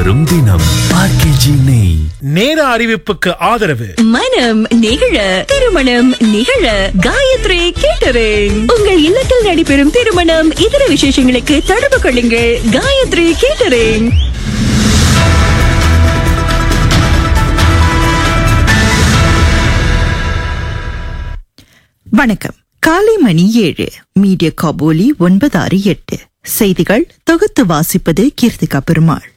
வரும் தினம் ஆர்கேஜி நெய் நேர அறிவிப்புக்கு ஆதரவு மனம் நிகழ திருமணம் நிகழ காயத்ரி கேட்டரிங் உங்கள் இல்லத்தில் நடைபெறும் திருமணம் இதர விசேஷங்களுக்கு தொடர்பு கொள்ளுங்கள் காயத்ரி கேட்டரிங் வணக்கம் காலை மணி ஏழு மீடியா காபோலி ஒன்பது ஆறு எட்டு செய்திகள் தொகுத்து வாசிப்பது கீர்த்திகா பெருமாள்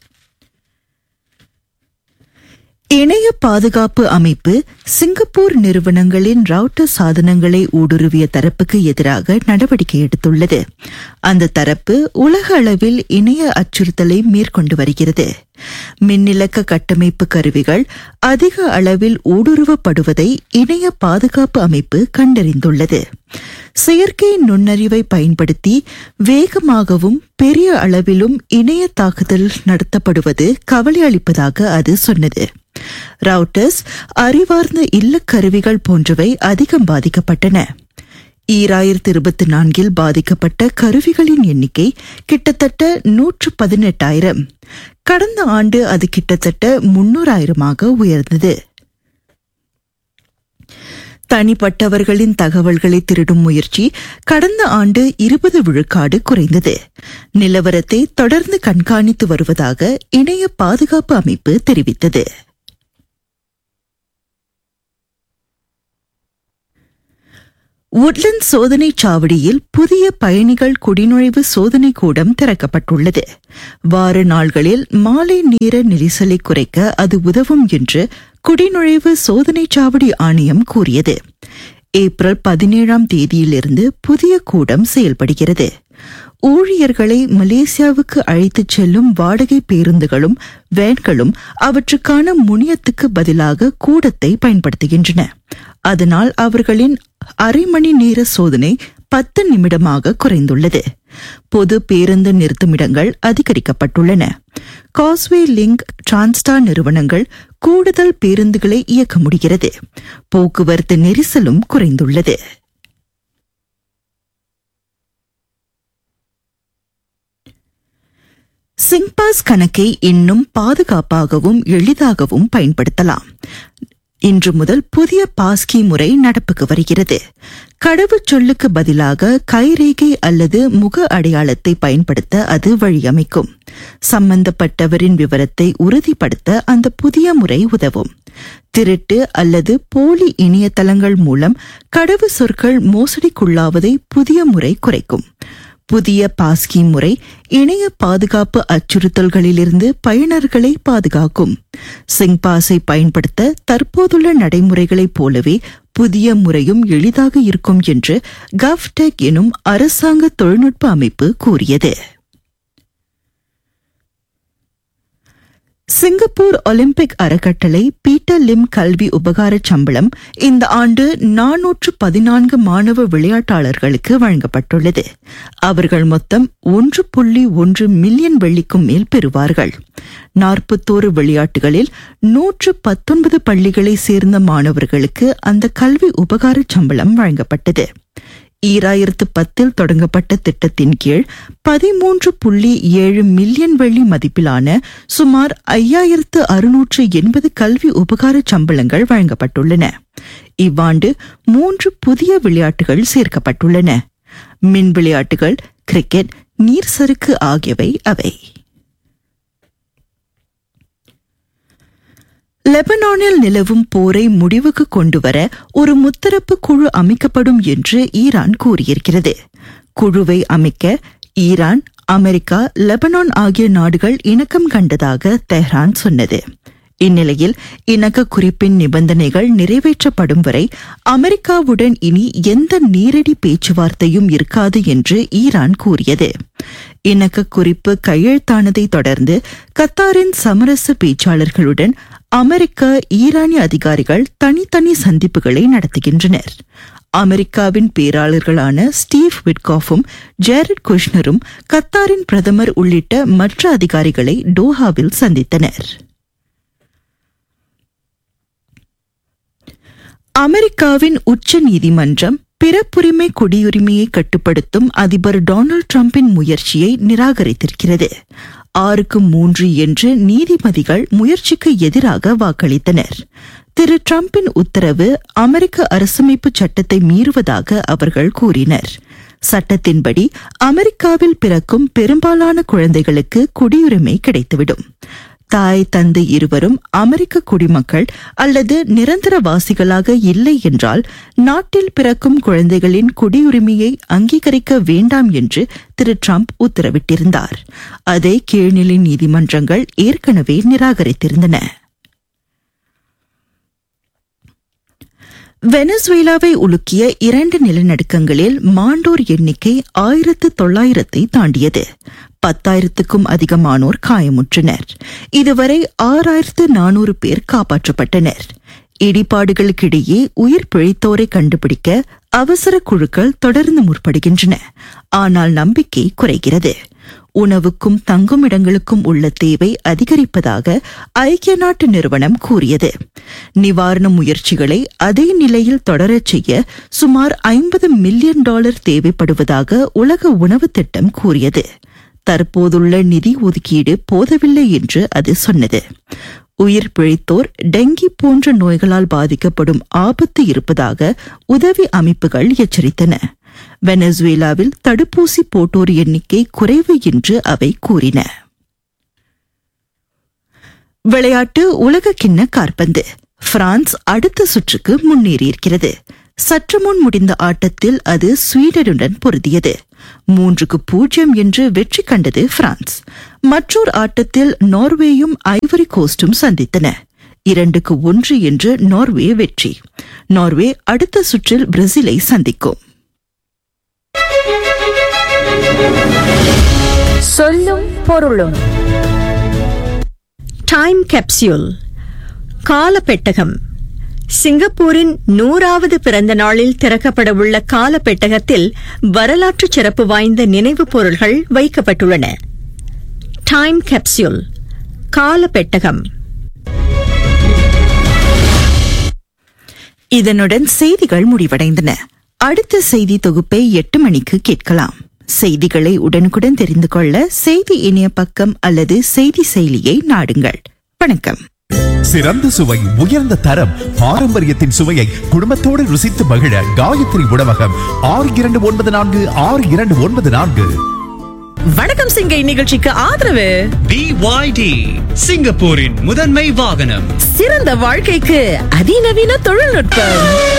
இணைய பாதுகாப்பு அமைப்பு சிங்கப்பூர் நிறுவனங்களின் ரவுட்டர் சாதனங்களை ஊடுருவிய தரப்புக்கு எதிராக நடவடிக்கை எடுத்துள்ளது அந்த தரப்பு உலக அளவில் இணைய அச்சுறுத்தலை மேற்கொண்டு வருகிறது மின்னிலக்க கட்டமைப்பு கருவிகள் அதிக அளவில் ஊடுருவப்படுவதை இணைய பாதுகாப்பு அமைப்பு கண்டறிந்துள்ளது செயற்கை நுண்ணறிவை பயன்படுத்தி வேகமாகவும் பெரிய அளவிலும் இணைய தாக்குதல் நடத்தப்படுவது கவலை அளிப்பதாக அது சொன்னது ரவுட்டர்ஸ் அறிவார்ந்த இல்லக்கருவிகள் போன்றவை அதிகம் பாதிக்கப்பட்டன ஈராயிரத்தி இருபத்தி நான்கில் பாதிக்கப்பட்ட கருவிகளின் எண்ணிக்கை கிட்டத்தட்ட நூற்று பதினெட்டாயிரம் கடந்த ஆண்டு அது கிட்டத்தட்ட முன்னூறாயிரமாக உயர்ந்தது தனிப்பட்டவர்களின் தகவல்களை திருடும் முயற்சி கடந்த ஆண்டு இருபது விழுக்காடு குறைந்தது நிலவரத்தை தொடர்ந்து கண்காணித்து வருவதாக இணைய பாதுகாப்பு அமைப்பு தெரிவித்தது உட்லண்ட் சோதனைச் சாவடியில் புதிய பயணிகள் குடிநுழைவு சோதனை கூடம் திறக்கப்பட்டுள்ளது வார நாள்களில் மாலை நேர நெரிசலை குறைக்க அது உதவும் என்று குடிநுழைவு சோதனைச் சாவடி ஆணையம் கூறியது ஏப்ரல் பதினேழாம் தேதியிலிருந்து புதிய கூடம் செயல்படுகிறது ஊழியர்களை மலேசியாவுக்கு அழைத்துச் செல்லும் வாடகை பேருந்துகளும் வேன்களும் அவற்றுக்கான முனியத்துக்கு பதிலாக கூடத்தை பயன்படுத்துகின்றன அதனால் அவர்களின் அரை மணி நேர சோதனை பத்து நிமிடமாக குறைந்துள்ளது பொது பேருந்து நிறுத்துமிடங்கள் அதிகரிக்கப்பட்டுள்ளன காஸ்வே லிங்க் டிரான்ஸ்டார் நிறுவனங்கள் கூடுதல் பேருந்துகளை இயக்க முடிகிறது போக்குவரத்து நெரிசலும் குறைந்துள்ளது சிங்பாஸ் கணக்கை இன்னும் பாதுகாப்பாகவும் எளிதாகவும் பயன்படுத்தலாம் இன்று முதல் புதிய பாஸ்கி முறை நடப்புக்கு வருகிறது கடவுச்சொல்லுக்கு பதிலாக கைரேகை அல்லது முக அடையாளத்தை பயன்படுத்த அது வழியமைக்கும் சம்பந்தப்பட்டவரின் விவரத்தை உறுதிப்படுத்த அந்த புதிய முறை உதவும் திருட்டு அல்லது போலி இணையதளங்கள் மூலம் கடவு சொற்கள் மோசடிக்குள்ளாவதை புதிய முறை குறைக்கும் புதிய பாஸ்கி முறை இணைய பாதுகாப்பு அச்சுறுத்தல்களிலிருந்து பயனர்களை பாதுகாக்கும் சிங்பாஸை பயன்படுத்த தற்போதுள்ள நடைமுறைகளைப் போலவே புதிய முறையும் எளிதாக இருக்கும் என்று கவ்டெக் எனும் அரசாங்க தொழில்நுட்ப அமைப்பு கூறியது சிங்கப்பூர் ஒலிம்பிக் அறக்கட்டளை பீட்டர் லிம் கல்வி உபகார சம்பளம் இந்த ஆண்டு நானூற்று பதினான்கு மாணவ விளையாட்டாளர்களுக்கு வழங்கப்பட்டுள்ளது அவர்கள் மொத்தம் ஒன்று புள்ளி ஒன்று மில்லியன் வெள்ளிக்கும் மேல் பெறுவார்கள் நாற்பத்தோரு விளையாட்டுகளில் நூற்று பத்தொன்பது பள்ளிகளை சேர்ந்த மாணவர்களுக்கு அந்த கல்வி உபகார சம்பளம் வழங்கப்பட்டது ஈராயிரத்து பத்தில் தொடங்கப்பட்ட திட்டத்தின் கீழ் பதிமூன்று புள்ளி ஏழு மில்லியன் வெள்ளி மதிப்பிலான சுமார் ஐயாயிரத்து அறுநூற்று எண்பது கல்வி உபகார சம்பளங்கள் வழங்கப்பட்டுள்ளன இவ்வாண்டு மூன்று புதிய விளையாட்டுகள் சேர்க்கப்பட்டுள்ளன மின் விளையாட்டுகள் கிரிக்கெட் நீர் சறுக்கு ஆகியவை அவை லெபனானில் நிலவும் போரை முடிவுக்கு கொண்டுவர ஒரு முத்தரப்பு குழு அமைக்கப்படும் என்று ஈரான் கூறியிருக்கிறது குழுவை அமைக்க ஈரான் அமெரிக்கா லெபனான் ஆகிய நாடுகள் இணக்கம் கண்டதாக தெஹ்ரான் சொன்னது இந்நிலையில் இணக்க குறிப்பின் நிபந்தனைகள் நிறைவேற்றப்படும் வரை அமெரிக்காவுடன் இனி எந்த நேரடி பேச்சுவார்த்தையும் இருக்காது என்று ஈரான் கூறியது இணக்க குறிப்பு கையெழுத்தானதை தொடர்ந்து கத்தாரின் சமரச பேச்சாளர்களுடன் அமெரிக்க ஈரானிய அதிகாரிகள் தனித்தனி சந்திப்புகளை நடத்துகின்றனர் அமெரிக்காவின் பேராளர்களான ஸ்டீவ் விட்காஃபும் ஜேரட் குஷ்னரும் கத்தாரின் பிரதமர் உள்ளிட்ட மற்ற அதிகாரிகளை டோஹாவில் சந்தித்தனர் அமெரிக்காவின் உச்ச நீதிமன்றம் பிறப்புரிமை குடியுரிமையை கட்டுப்படுத்தும் அதிபர் டொனால்டு டிரம்பின் முயற்சியை நிராகரித்திருக்கிறது ஆறுக்கு மூன்று என்று நீதிபதிகள் முயற்சிக்கு எதிராக வாக்களித்தனர் திரு டிரம்பின் உத்தரவு அமெரிக்க அரசமைப்பு சட்டத்தை மீறுவதாக அவர்கள் கூறினர் சட்டத்தின்படி அமெரிக்காவில் பிறக்கும் பெரும்பாலான குழந்தைகளுக்கு குடியுரிமை கிடைத்துவிடும் தாய் தந்தை இருவரும் அமெரிக்க குடிமக்கள் அல்லது நிரந்தரவாசிகளாக இல்லை என்றால் நாட்டில் பிறக்கும் குழந்தைகளின் குடியுரிமையை அங்கீகரிக்க வேண்டாம் என்று திரு டிரம்ப் உத்தரவிட்டிருந்தார் அதை கீழ்நிலை நீதிமன்றங்கள் ஏற்கனவே நிராகரித்திருந்தன வெனசுவேலாவை உலுக்கிய இரண்டு நிலநடுக்கங்களில் மாண்டோர் எண்ணிக்கை ஆயிரத்து தொள்ளாயிரத்தை தாண்டியது பத்தாயிரத்துக்கும் அதிகமானோர் காயமுற்றனர் இதுவரை ஆறாயிரத்து நானூறு பேர் காப்பாற்றப்பட்டனர் இடிபாடுகளுக்கிடையே உயிர் பிழைத்தோரை கண்டுபிடிக்க அவசர குழுக்கள் தொடர்ந்து முற்படுகின்றன ஆனால் நம்பிக்கை குறைகிறது உணவுக்கும் தங்கும் இடங்களுக்கும் உள்ள தேவை அதிகரிப்பதாக ஐக்கிய நாட்டு நிறுவனம் கூறியது நிவாரண முயற்சிகளை அதே நிலையில் தொடரச் செய்ய சுமார் ஐம்பது மில்லியன் டாலர் தேவைப்படுவதாக உலக உணவு திட்டம் கூறியது தற்போதுள்ள நிதி ஒதுக்கீடு போதவில்லை என்று அது சொன்னது உயிர் பிழைத்தோர் டெங்கி போன்ற நோய்களால் பாதிக்கப்படும் ஆபத்து இருப்பதாக உதவி அமைப்புகள் எச்சரித்தன வெனசுவேலாவில் தடுப்பூசி போட்டோர் எண்ணிக்கை குறைவு என்று அவை கூறின விளையாட்டு உலக கிண்ண காற்பந்து பிரான்ஸ் அடுத்த சுற்றுக்கு முன்னேறியிருக்கிறது சற்று முன் முடிந்த ஆட்டத்தில் அது ஸ்வீடனுடன் பொருதியது மூன்றுக்கு பூஜ்ஜியம் என்று வெற்றி கண்டது பிரான்ஸ் மற்றொரு ஆட்டத்தில் நார்வேயும் ஐவரி கோஸ்டும் சந்தித்தன இரண்டுக்கு ஒன்று என்று நார்வே வெற்றி நார்வே அடுத்த சுற்றில் பிரேசிலை சந்திக்கும் சொல்லும் பொருளும் டைம் கேப்சியூல் காலப்பெட்டகம் சிங்கப்பூரின் நூறாவது பிறந்த நாளில் திறக்கப்படவுள்ள காலப்பெட்டகத்தில் வரலாற்று சிறப்பு வாய்ந்த நினைவுப் பொருள்கள் வைக்கப்பட்டுள்ளன டைம் கேப்சியூல் காலப்பெட்டகம் இதனுடன் செய்திகள் முடிவடைந்தன அடுத்த செய்தி தொகுப்பை எட்டு மணிக்கு கேட்கலாம் செய்திகளை உடனுக்குடன் தெரிந்து கொள்ள செய்தி இணைய பக்கம் அல்லது செய்தி செயலியை நாடுங்கள் வணக்கம் சிறந்த சுவை உயர்ந்த தரம் பாரம்பரியத்தின் சுவையை குடும்பத்தோடு ருசித்து மகிழ காயத்ரி உணவகம் ஆறு இரண்டு ஒன்பது நான்கு ஆறு இரண்டு ஒன்பது நான்கு வணக்கம் சிங்கை நிகழ்ச்சிக்கு ஆதரவு BYD சிங்கப்பூரின் முதன்மை வாகனம் சிறந்த வாழ்க்கைக்கு அதிநவீன தொழில்நுட்பம்